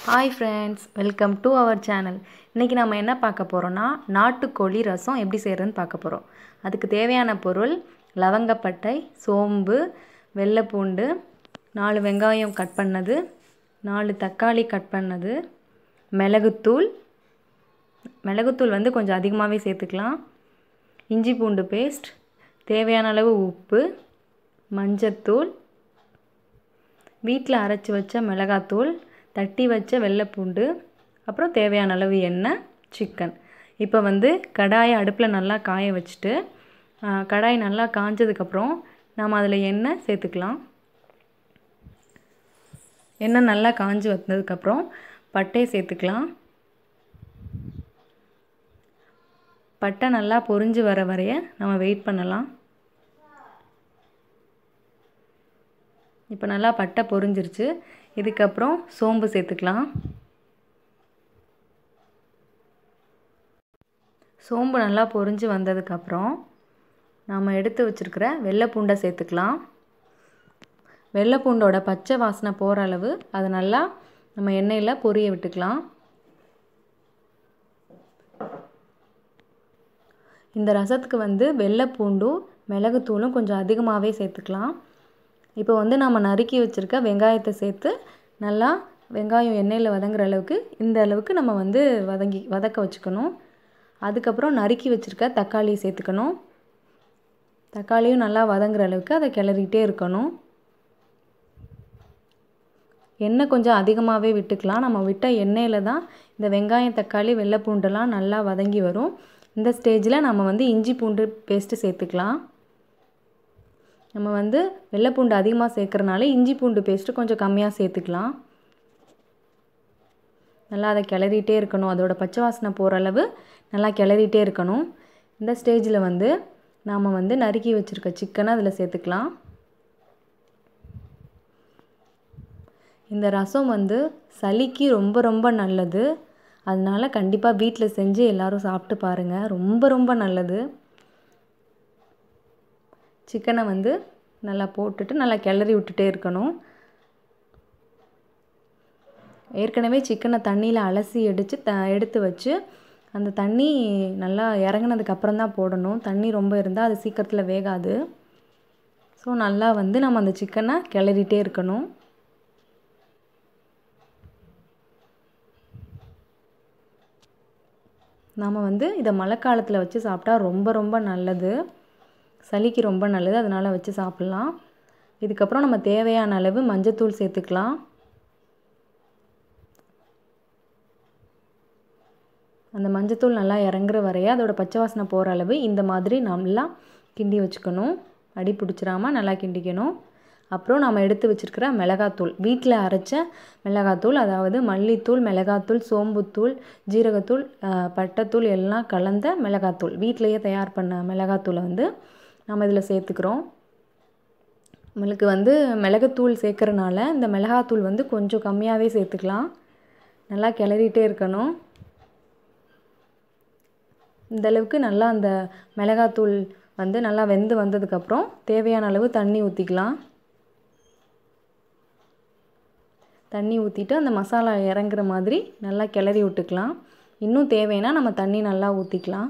hi friends welcome to our channel இன்றைக்கி நம்ம என்ன பார்க்க போகிறோன்னா நாட்டுக்கோழி ரசம் எப்படி செய்கிறதுன்னு பார்க்க போகிறோம் அதுக்கு தேவையான பொருள் லவங்கப்பட்டை சோம்பு வெள்ளைப்பூண்டு நாலு வெங்காயம் கட் பண்ணது நாலு தக்காளி கட் பண்ணது மிளகுத்தூள் மிளகுத்தூள் வந்து கொஞ்சம் அதிகமாகவே சேர்த்துக்கலாம் இஞ்சி பூண்டு பேஸ்ட் தேவையான அளவு உப்பு மஞ்சத்தூள் வீட்டில் அரைச்சி வச்ச மிளகாத்தூள் தட்டி வச்ச வெள்ளைப்பூண்டு அப்புறம் தேவையான அளவு எண்ணெய் சிக்கன் இப்போ வந்து கடாயை அடுப்பில் நல்லா காய வச்சுட்டு கடாய் நல்லா காஞ்சதுக்கப்புறம் நாம் அதில் எண்ணெய் சேர்த்துக்கலாம் எண்ணெய் நல்லா காஞ்சி வந்ததுக்கப்புறம் பட்டையை சேர்த்துக்கலாம் பட்டை நல்லா பொரிஞ்சு வர வரைய நம்ம வெயிட் பண்ணலாம் இப்போ நல்லா பட்டை பொரிஞ்சிருச்சு இதுக்கப்புறம் சோம்பு சேர்த்துக்கலாம் சோம்பு நல்லா பொரிஞ்சு வந்ததுக்கப்புறம் நாம் எடுத்து வச்சுருக்கிற வெள்ளை பூண்டை சேர்த்துக்கலாம் வெள்ளை பூண்டோட பச்சை வாசனை போகிற அளவு அதை நல்லா நம்ம எண்ணெயில் பொரிய விட்டுக்கலாம் இந்த ரசத்துக்கு வந்து வெள்ளை பூண்டும் மிளகுத்தூளும் கொஞ்சம் அதிகமாகவே சேர்த்துக்கலாம் இப்போ வந்து நம்ம நறுக்கி வச்சுருக்க வெங்காயத்தை சேர்த்து நல்லா வெங்காயம் எண்ணெயில் வதங்குற அளவுக்கு இந்த அளவுக்கு நம்ம வந்து வதங்கி வதக்க வச்சுக்கணும் அதுக்கப்புறம் நறுக்கி வச்சுருக்க தக்காளி சேர்த்துக்கணும் தக்காளியும் நல்லா வதங்குற அளவுக்கு அதை கிளறிட்டே இருக்கணும் எண்ணெய் கொஞ்சம் அதிகமாகவே விட்டுக்கலாம் நம்ம விட்ட எண்ணெயில் தான் இந்த வெங்காயம் தக்காளி வெள்ளை பூண்டெல்லாம் நல்லா வதங்கி வரும் இந்த ஸ்டேஜில் நம்ம வந்து இஞ்சி பூண்டு பேஸ்ட்டு சேர்த்துக்கலாம் நம்ம வந்து வெள்ளை பூண்டு அதிகமாக சேர்க்குறனால இஞ்சி பூண்டு பேஸ்ட்டு கொஞ்சம் கம்மியாக சேர்த்துக்கலாம் நல்லா அதை கிளறிட்டே இருக்கணும் அதோட பச்சை வாசனை போகிற அளவு நல்லா கிளறிட்டே இருக்கணும் இந்த ஸ்டேஜில் வந்து நாம் வந்து நறுக்கி வச்சுருக்க சிக்கனை அதில் சேர்த்துக்கலாம் இந்த ரசம் வந்து சளிக்கு ரொம்ப ரொம்ப நல்லது அதனால் கண்டிப்பாக வீட்டில் செஞ்சு எல்லோரும் சாப்பிட்டு பாருங்கள் ரொம்ப ரொம்ப நல்லது சிக்கனை வந்து நல்லா போட்டுட்டு நல்லா கிளறி விட்டுட்டே இருக்கணும் ஏற்கனவே சிக்கனை தண்ணியில் அலசி எடுத்து த எடுத்து வச்சு அந்த தண்ணி நல்லா இறங்கினதுக்கு அப்புறம் தான் போடணும் தண்ணி ரொம்ப இருந்தால் அது சீக்கிரத்தில் வேகாது ஸோ நல்லா வந்து நம்ம அந்த சிக்கனை கிளறிட்டே இருக்கணும் நாம் வந்து இதை மழை காலத்தில் வச்சு சாப்பிட்டா ரொம்ப ரொம்ப நல்லது சளிக்கு ரொம்ப நல்லது அதனால் வச்சு சாப்பிட்லாம் இதுக்கப்புறம் நம்ம தேவையான அளவு மஞ்சத்தூள் சேர்த்துக்கலாம் அந்த மஞ்சத்தூள் நல்லா இறங்குற வரைய அதோட பச்சை வாசனை போகிற அளவு இந்த மாதிரி நல்லா கிண்டி வச்சுக்கணும் அடி பிடிச்சிடாமல் நல்லா கிண்டிக்கணும் அப்புறம் நம்ம எடுத்து வச்சுருக்கிற மிளகாத்தூள் வீட்டில் அரைச்ச மிளகாத்தூள் அதாவது மல்லித்தூள் மிளகாத்தூள் சோம்புத்தூள் ஜீரகத்தூள் பட்டைத்தூள் எல்லாம் கலந்த மிளகாத்தூள் வீட்டிலையே தயார் பண்ண மிளகாத்தூளை வந்து நம்ம இதில் சேர்த்துக்கிறோம் நம்மளுக்கு வந்து மிளகுத்தூள் சேர்க்குறனால இந்த மிளகாத்தூள் வந்து கொஞ்சம் கம்மியாகவே சேர்த்துக்கலாம் நல்லா கிளறிட்டே இருக்கணும் இந்தளவுக்கு நல்லா அந்த மிளகாத்தூள் வந்து நல்லா வெந்து வந்ததுக்கப்புறம் தேவையான அளவு தண்ணி ஊற்றிக்கலாம் தண்ணி ஊற்றிட்டு அந்த மசாலா இறங்குற மாதிரி நல்லா கிளறி விட்டுக்கலாம் இன்னும் தேவைன்னா நம்ம தண்ணி நல்லா ஊற்றிக்கலாம்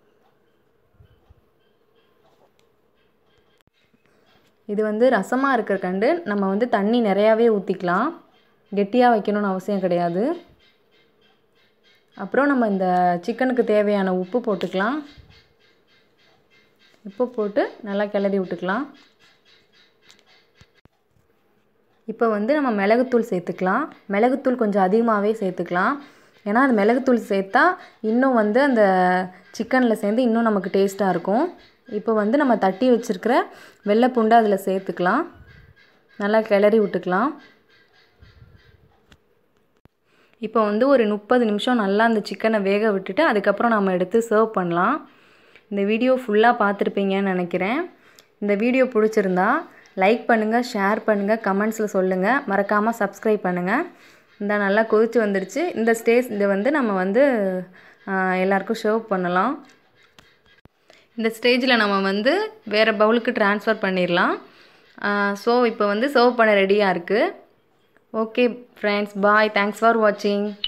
இது வந்து ரசமாக இருக்கிற கண்டு நம்ம வந்து தண்ணி நிறையாவே ஊற்றிக்கலாம் கெட்டியாக வைக்கணும்னு அவசியம் கிடையாது அப்புறம் நம்ம இந்த சிக்கனுக்கு தேவையான உப்பு போட்டுக்கலாம் உப்பு போட்டு நல்லா கிளறி விட்டுக்கலாம் இப்போ வந்து நம்ம மிளகுத்தூள் சேர்த்துக்கலாம் மிளகுத்தூள் கொஞ்சம் அதிகமாகவே சேர்த்துக்கலாம் ஏன்னா அது மிளகுத்தூள் சேர்த்தா இன்னும் வந்து அந்த சிக்கனில் சேர்ந்து இன்னும் நமக்கு டேஸ்ட்டாக இருக்கும் இப்போ வந்து நம்ம தட்டி வச்சுருக்கிற வெள்ளை பூண்டை அதில் சேர்த்துக்கலாம் நல்லா கிளறி விட்டுக்கலாம் இப்போ வந்து ஒரு முப்பது நிமிஷம் நல்லா அந்த சிக்கனை வேக விட்டுட்டு அதுக்கப்புறம் நம்ம எடுத்து சர்வ் பண்ணலாம் இந்த வீடியோ ஃபுல்லாக பார்த்துருப்பீங்கன்னு நினைக்கிறேன் இந்த வீடியோ பிடிச்சிருந்தா லைக் பண்ணுங்கள் ஷேர் பண்ணுங்கள் கமெண்ட்ஸில் சொல்லுங்கள் மறக்காமல் சப்ஸ்கிரைப் பண்ணுங்கள் இந்த நல்லா கொதித்து வந்துடுச்சு இந்த ஸ்டேஜ் இதை வந்து நம்ம வந்து எல்லாருக்கும் சர்வ் பண்ணலாம் இந்த ஸ்டேஜில் நம்ம வந்து வேறு பவுலுக்கு ட்ரான்ஸ்ஃபர் பண்ணிடலாம் ஸோ இப்போ வந்து சர்வ் பண்ண ரெடியாக இருக்குது okay friends bye thanks for வாட்சிங்